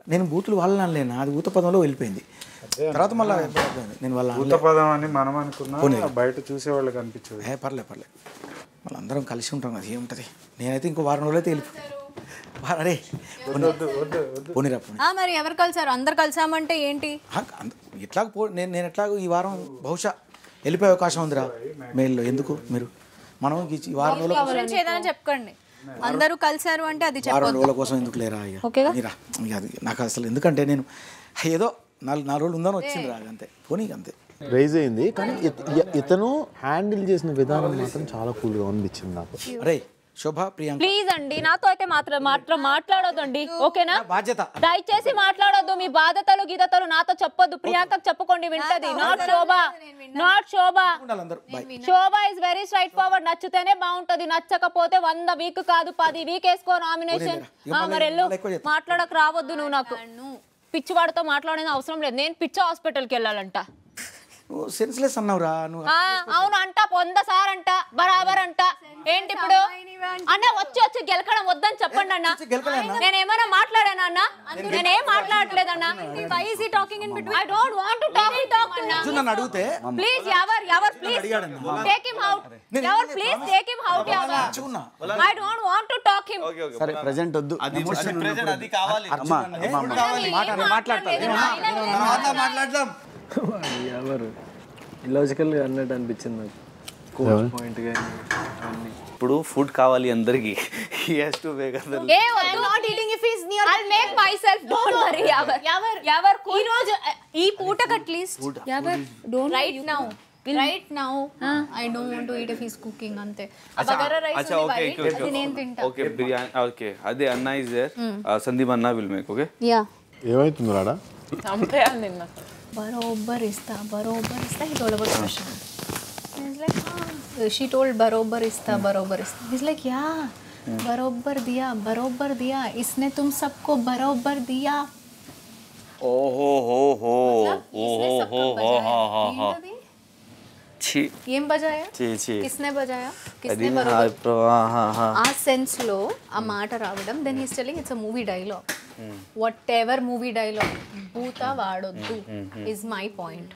నేను బూతులు వాళ్ళలేనా అది ఊత పదంలో వెళ్ళిపోయింది తర్వాత మళ్ళీ నేను వాళ్ళ భూత పదం అని మనం అనుకున్నా బయట చూసేవాళ్ళు కనిపించదు ఏ పర్లే పర్లే మళ్ళీ అందరం కలిసి ఉంటాం అది ఏముంటుంది నేనైతే ఇంకో వారం రోజులైతే వెళ్ళిపోతాను అరే పోనీరా పోనీ ఆ, మరి ఎవరు కలిసారు అందరు కలిసామంటే ఏంటి ఆ, అంద- ఎట్లాగ పో నేను నేను ఎట్లాగో ఈ వారం బహుశా వెళ్ళిపోయే అవకాశం ఉందిరా మెయిల్లో ఎందుకు మీరు మనం ఈ ఈ వారం రోజుల కోసం గురించి ఏదైనా చెప్పండి అందరూ కలిసారు అంటే అది వారం చెప్పొద్దు రోజుల కోసం ఎందుకు లేరా ఇక ఓకేగా? నీరా ఇక అది నాకు అసలు ఎందుకంటే నేను ఏదో నాలుగు నాలుగు రోజులు ఉందని వచ్చింది రా అంతే పోనీ ఇక అంతే రైజ్ అయింది కానీ ఇత- ఇ- ఇతను హ్యాండిల్ చేసిన విధానం మాత్రం చాలా కూల్గా అనిపించింది నాకు అరే శోభ ప్రియాంక ప్లీజ్ అండి నాతో అయితే మాత్రం మాత్రం మాట్లాడొద్దండి ఓకేనా బాధ్యత దయచేసి మాట్లాడొద్దు మీ బాధతలు గీతలు నాతో చెప్పొద్దు ప్రియాంకకు చెప్పుకోండి వింటది నాట్ శోభ నాట్ శోభ ఉండాలి అందరూ bye Shobha is very straightforward నచ్చితేనే బాగుంటది నచ్చకపోతే వంద వీక్ కాదు పది వీక్ వేసుకో నామినేషన్ ఇక మళ్ళీ- మరి వెళ్ళు మళ్ళీ ఎక్కువ చేస్తా. మాట్లాడక రావద్దు నువ్వు నాకు పిచ్చివాడితో మాట్లాడేది అవసరం లేదు నేను పిచ్చి హాస్పిటల్కి వెళ్ళాలంట నువ్వు సెన్స్లెస్ అన్నావురా నువ్వు ఆ, అవును అంట వంద సార్ అంట బరాబర్ అంట ఏంటి ఇప్పుడు అన్న వచ్చి వచ్చి గెలకడం వద్దని చెప్పండి అన్న నేను ఏమైనా మాట్లాడానా అన్న నేనేం మాట్లాడట్లేదన్నా Why is he talking in between? I don't want to talk talk అన్న అర్జున్ నన్ను అడిగితే please ever ever please take him out ever please take him out ever అర్జున్నా I don't want to talk him సరే present వద్దు అది present అది కావాలి అమ్మా మాట్లాడదాం ఎవరు ఇలాజికల్గా అన్నట్టు అనిపించింది నాకు కోచ్ పాయింట్ కానీ అన్నీ ఇప్పుడు ఫుడ్ కావాలి అందరికి he has to make other a వద్దు not eating if is near I make myself don't worry ever ever ever ఈ రోజు ఈ పూటకు at least ever don't right now right now I don't want to eat if is cooking అంతే ఆ bagara rice అచ్చా okay okay అది నేను తింటా ఓకే బిర్యానీ ఓకే అదే అన్న ఇస్ దేర్ సందీప్ అన్న విల్ మేక్ ఓకే యా ఏమవుతుంది రాడా చంపేయాలి నిన్న బరోబర్ ఇస్తా బరోబర్ ఇస్తా he told about question she told బరోబర్ ఇస్తా బరోబర్ ఇస్తా హిస్ లైక్ యా बरोबर दिया बरोबर दिया इसने तुम सबको बरोबर दिया ఓహో హో హో ఓహో హో హో హో హో హో ఏంటది? ఛీ ఏం బజాయా ఛీ ఛీ కిస్నే బజాయా అది కిస్నే బరోబర్ ఇప్పుడు ఆహా హా ఆ సెన్స్ లో ఆ మాట రావడం then he's telling it's a movie dialogue whatever movie dialogue భూత వాడొద్దు ఇస్ మై పాయింట్